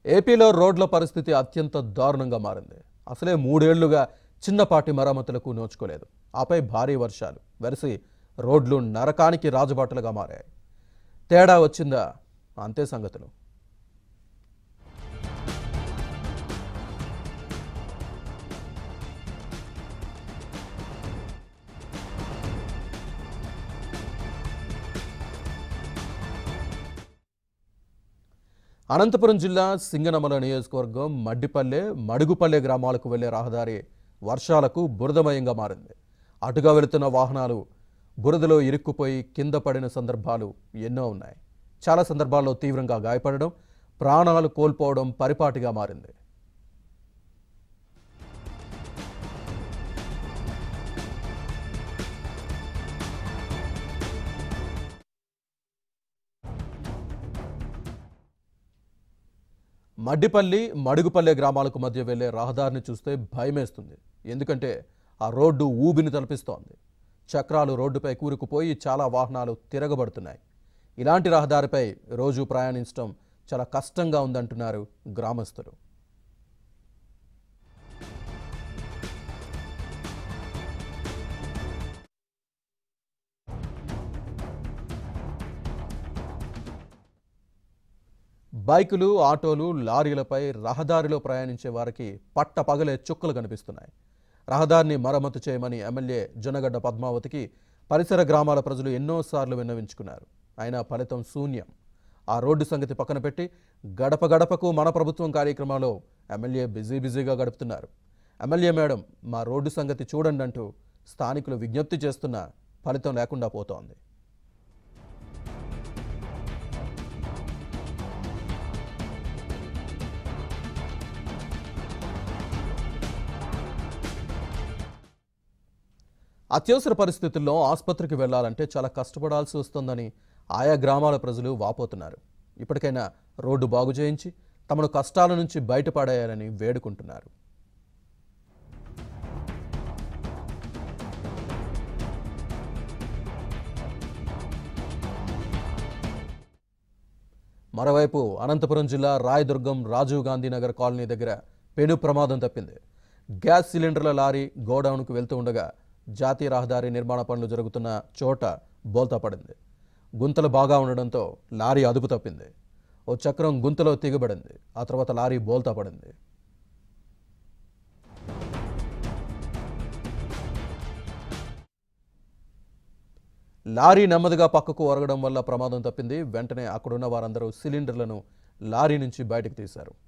ఏపీలో రోడ్ల పరిస్థితి అత్యంత దారుణంగా మారింది అసలే మూడేళ్లుగా చిన్నపాటి మరమ్మతులకు నోచుకోలేదు ఆపై భారీ వర్షాలు వెరసి రోడ్లు నరకానికి రాజబాటలుగా మారాయి తేడా వచ్చిందా అంతే సంగతులు అనంతపురం జిల్లా సింగనమల నియోజకవర్గం మడ్డిపల్లె మడుగుపల్లె గ్రామాలకు వెళ్లే రహదారి వర్షాలకు బురదమయంగా మారింది అటుగా వెళుతున్న వాహనాలు బురదలో ఇరుక్కుపోయి కింద పడిన సందర్భాలు ఎన్నో ఉన్నాయి చాలా సందర్భాల్లో తీవ్రంగా గాయపడడం ప్రాణాలు కోల్పోవడం పరిపాటిగా మారింది మడ్డిపల్లి మడుగుపల్లె గ్రామాలకు మధ్య వెళ్లే రహదారిని చూస్తే భయమేస్తుంది ఎందుకంటే ఆ రోడ్డు ఊబిని తలపిస్తోంది చక్రాలు రోడ్డుపై కూరుకుపోయి చాలా వాహనాలు తిరగబడుతున్నాయి ఇలాంటి రహదారిపై రోజు ప్రయాణించడం చాలా కష్టంగా ఉందంటున్నారు గ్రామస్తులు బైకులు ఆటోలు లారీలపై రహదారిలో ప్రయాణించే వారికి పట్ట పగలే చుక్కలు కనిపిస్తున్నాయి రహదారిని మరమ్మతు చేయమని ఎమ్మెల్యే జొన్నగడ్డ పద్మావతికి పరిసర గ్రామాల ప్రజలు ఎన్నోసార్లు విన్నవించుకున్నారు అయినా ఫలితం శూన్యం ఆ రోడ్డు సంగతి పక్కన పెట్టి గడప గడపకు మన ప్రభుత్వం కార్యక్రమాల్లో ఎమ్మెల్యే బిజీ బిజీగా గడుపుతున్నారు ఎమ్మెల్యే మేడం మా రోడ్డు సంగతి చూడండి అంటూ స్థానికులు విజ్ఞప్తి చేస్తున్నా ఫలితం లేకుండా పోతోంది అత్యవసర పరిస్థితుల్లో ఆసుపత్రికి వెళ్లాలంటే చాలా కష్టపడాల్సి వస్తుందని ఆయా గ్రామాల ప్రజలు వాపోతున్నారు ఇప్పటికైనా రోడ్డు బాగు చేయించి తమను కష్టాల నుంచి బయటపడేయాలని వేడుకుంటున్నారు మరోవైపు అనంతపురం జిల్లా రాయదుర్గం రాజీవ్ గాంధీ నగర్ కాలనీ దగ్గర పెను ప్రమాదం తప్పింది గ్యాస్ సిలిండర్ల లారీ గోడౌన్కు వెళ్తూ ఉండగా జాతీయ రహదారి నిర్మాణ పనులు జరుగుతున్న చోట బోల్తా పడింది గుంతలు బాగా ఉండడంతో లారీ అదుపు తప్పింది ఓ చక్రం గుంతలో తిగబడింది ఆ తర్వాత లారీ బోల్తా పడింది లారీ నెమ్మదిగా పక్కకు ఒరగడం వల్ల ప్రమాదం తప్పింది వెంటనే అక్కడున్న వారందరూ సిలిండర్లను లారీ నుంచి బయటకు తీశారు